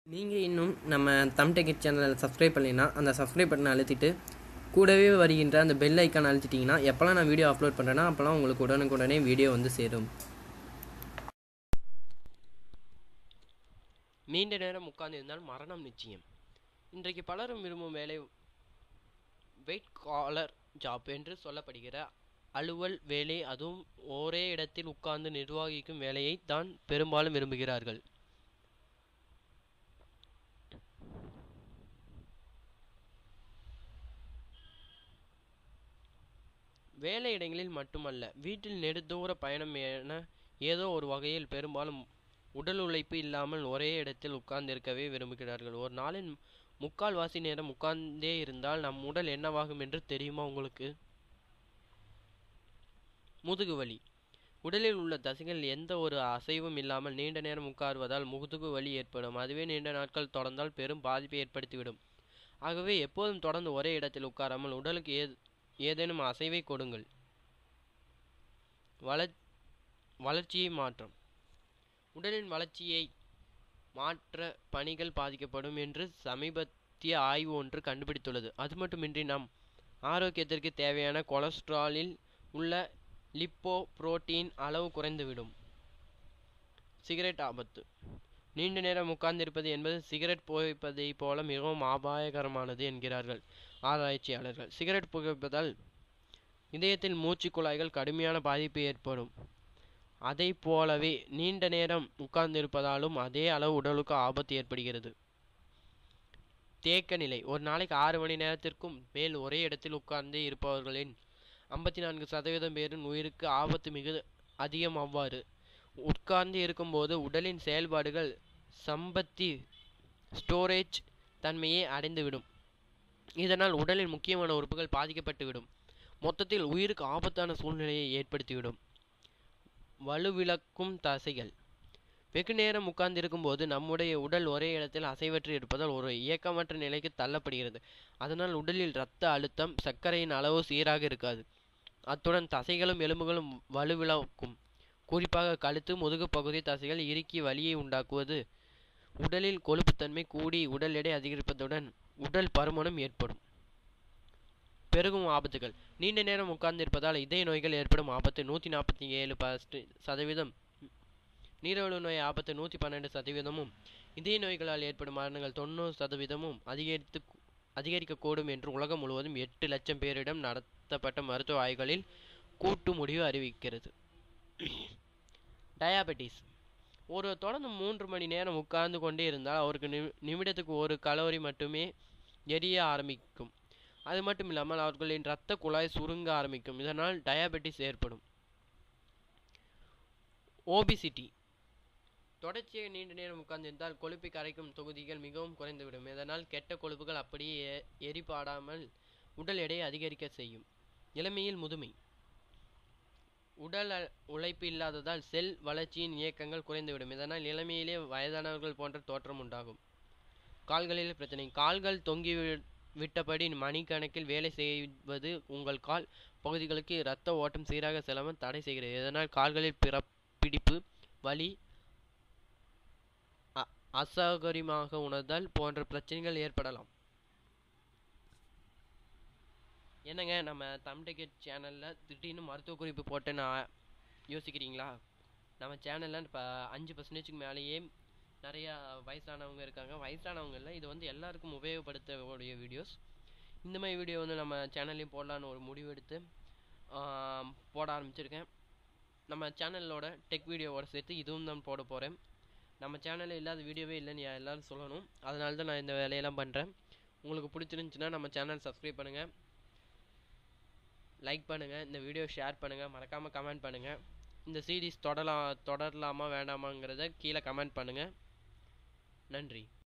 நீங்கள் இன்னும் நம்ம தம் டெக்கெட் சேனலை சப்ஸ்கிரைப் பண்ணலைன்னா அந்த சப்ஸ்கிரைப் பட்டனை அழுத்திட்டு கூடவே வருகின்ற அந்த பெல் ஐக்கான் அழுத்திட்டிங்கன்னா எப்போல்லாம் நான் வீடியோ அப்லோட் பண்ணுறேன்னா அப்போல்லாம் உங்களுக்கு உடனுக்குடனே வீடியோ வந்து சேரும் நீண்ட நேரம் உட்கார்ந்திருந்தால் மரணம் நிச்சயம் இன்றைக்கு பலரும் விரும்பும் வேலை வெயிட் காலர் ஜாப் என்று சொல்லப்படுகிற அலுவல் வேலை அதுவும் ஒரே இடத்தில் உட்கார்ந்து நிர்வகிக்கும் வேலையை தான் பெரும்பாலும் விரும்புகிறார்கள் வேலை இடங்களில் மட்டுமல்ல வீட்டில் நெடுதூர பயணம் என ஏதோ ஒரு வகையில் பெரும்பாலும் உடல் உழைப்பு இல்லாமல் ஒரே இடத்தில் உட்கார்ந்திருக்கவே விரும்புகிறார்கள் ஒரு நாளின் முக்கால்வாசி நேரம் உட்கார்ந்தே இருந்தால் நம் உடல் என்னவாகும் என்று தெரியுமா உங்களுக்கு முதுகு வலி உடலில் உள்ள தசைகள் எந்த ஒரு அசைவும் இல்லாமல் நீண்ட நேரம் உட்காருவதால் முதுகு வலி ஏற்படும் அதுவே நீண்ட நாட்கள் தொடர்ந்தால் பெரும் பாதிப்பை ஏற்படுத்திவிடும் ஆகவே எப்போதும் தொடர்ந்து ஒரே இடத்தில் உட்காராமல் உடலுக்கு ஏ ஏதேனும் அசைவை கொடுங்கள் வள வளர்ச்சியை மாற்றம் உடலின் வளர்ச்சியை மாற்ற பணிகள் பாதிக்கப்படும் என்று சமீபத்திய ஆய்வு ஒன்று கண்டுபிடித்துள்ளது அது மட்டுமின்றி நம் ஆரோக்கியத்திற்கு தேவையான கொலஸ்ட்ராலில் உள்ள லிப்போ புரோட்டீன் அளவு குறைந்துவிடும் சிகரெட் ஆபத்து நீண்ட நேரம் உட்கார்ந்திருப்பது என்பது சிகரெட் புகைப்பதைப் போல மிகவும் அபாயகரமானது என்கிறார்கள் ஆராய்ச்சியாளர்கள் சிகரெட் புகைப்பதால் இதயத்தில் மூச்சுக் குழாய்கள் கடுமையான பாதிப்பு ஏற்படும் அதை போலவே நீண்ட நேரம் உட்கார்ந்திருப்பதாலும் அதே அளவு உடலுக்கு ஆபத்து ஏற்படுகிறது தேக்க நிலை ஒரு நாளைக்கு ஆறு மணி நேரத்திற்கும் மேல் ஒரே இடத்தில் உட்கார்ந்து இருப்பவர்களின் ஐம்பத்தி நான்கு சதவீதம் பேரின் உயிருக்கு ஆபத்து மிக அதிகம் அவ்வாறு உட்கார்ந்து இருக்கும்போது உடலின் செயல்பாடுகள் சம்பத்தி ஸ்டோரேஜ் தன்மையை அடைந்துவிடும் இதனால் உடலின் முக்கியமான உறுப்புகள் பாதிக்கப்பட்டுவிடும் மொத்தத்தில் உயிருக்கு ஆபத்தான சூழ்நிலையை ஏற்படுத்திவிடும் வலுவிழக்கும் தசைகள் வெகு நேரம் உட்கார்ந்திருக்கும் போது நம்முடைய உடல் ஒரே இடத்தில் அசைவற்று இருப்பதால் ஒரு இயக்கமற்ற நிலைக்கு தள்ளப்படுகிறது அதனால் உடலில் இரத்த அழுத்தம் சர்க்கரையின் அளவு சீராக இருக்காது அத்துடன் தசைகளும் எலும்புகளும் வலுவிழக்கும் குறிப்பாக கழுத்து முதுகு பகுதி தசைகள் இறுக்கி வலியை உண்டாக்குவது உடலில் கொழுப்புத்தன்மை கூடி உடல் எடை அதிகரிப்பதுடன் உடல் பருமனும் ஏற்படும் பெருகும் ஆபத்துகள் நீண்ட நேரம் உட்கார்ந்திருப்பதால் இதய நோய்கள் ஏற்படும் ஆபத்து நூற்றி நாற்பத்தி ஏழு பஸ்ட் சதவீதம் நீரிழிவு நோய் ஆபத்து நூற்றி பன்னெண்டு சதவீதமும் இதய நோய்களால் ஏற்படும் மரணங்கள் தொண்ணூறு சதவீதமும் அதிகரித்து அதிகரிக்கக்கூடும் என்று உலகம் முழுவதும் எட்டு லட்சம் பேரிடம் நடத்தப்பட்ட மருத்துவ ஆய்வுகளில் கூட்டு முடிவு அறிவிக்கிறது டயாபெட்டிஸ் ஒரு தொடர்ந்து மூன்று மணி நேரம் உட்கார்ந்து கொண்டே இருந்தால் அவருக்கு நிமி நிமிடத்துக்கு ஒரு கலோரி மட்டுமே எரிய ஆரம்பிக்கும் அது மட்டும் இல்லாமல் அவர்களின் இரத்த குழாய் சுருங்க ஆரம்பிக்கும் இதனால் டயாபெட்டிஸ் ஏற்படும் ஓபிசிட்டி தொடர்ச்சியாக நீண்ட நேரம் உட்கார்ந்திருந்தால் கொழுப்பை கரைக்கும் தொகுதிகள் மிகவும் குறைந்துவிடும் இதனால் கெட்ட கொழுப்புகள் அப்படியே எ- எரிபாடாமல் உடல் எடையை அதிகரிக்க செய்யும் இளமையில் முதுமை உடல் அ- உழைப்பு இல்லாததால் செல் வளர்ச்சியின் இயக்கங்கள் குறைந்துவிடும் இதனால் இளமையிலே வயதானவர்கள் போன்ற தோற்றம் உண்டாகும் கால்களில் பிரச்சனை கால்கள் தொங்கி வி- விட்டபடி மணிக்கணக்கில் வேலை செய்வது உங்கள் கால் பகுதிகளுக்கு இரத்த ஓட்டம் சீராக செல்லாமல் தடை செய்கிறது இதனால் கால்களில் பிறப்பிடிப்பு வலி அ- அசௌகரியமாக உணர்தல் போன்ற பிரச்சனைகள் ஏற்படலாம் என்னங்க நம்ம தம் டிக்கெட் சேனலில் திடீர்னு மருத்துவ குறிப்பு போட்டு நான் யோசிக்கிறீங்களா நம்ம சேனலில் இப்போ அஞ்சு பர்சன்டேஜுக்கு மேலேயே நிறையா வயசானவங்க இருக்காங்க வயசானவங்க இல்லை இது வந்து எல்லாருக்கும் உபயோகப்படுத்தக்கூடிய வீடியோஸ் இந்த மாதிரி வீடியோ வந்து நம்ம சேனல்லையும் போடலான்னு ஒரு முடிவு எடுத்து ஆம், போட ஆரம்பிச்சிருக்கேன் நம்ம சேனலோட டெக் வீடியோவோட சேர்த்து இதுவும் தான் போட போகிறேன் நம்ம சேனலில் இல்லாத வீடியோவே இல்லைன்னு யா- எல்லாரும் சொல்லணும் அதனால தான் நான் இந்த வேலையெல்லாம் பண்ணுறேன் உங்களுக்கு பிடிச்சிருந்துச்சுன்னா நம்ம சேனல் சப்ஸ்கிரைப் பண்ணுங்கள் லைக் பண்ணுங்கள் இந்த வீடியோ ஷேர் பண்ணுங்கள் மறக்காமல் கமெண்ட் பண்ணுங்கள் இந்த சீரிஸ் தொடரலாம் தொடரலாமா வேண்டாமாங்கிறத கீழே கமெண்ட் பண்ணுங்கள் நன்றி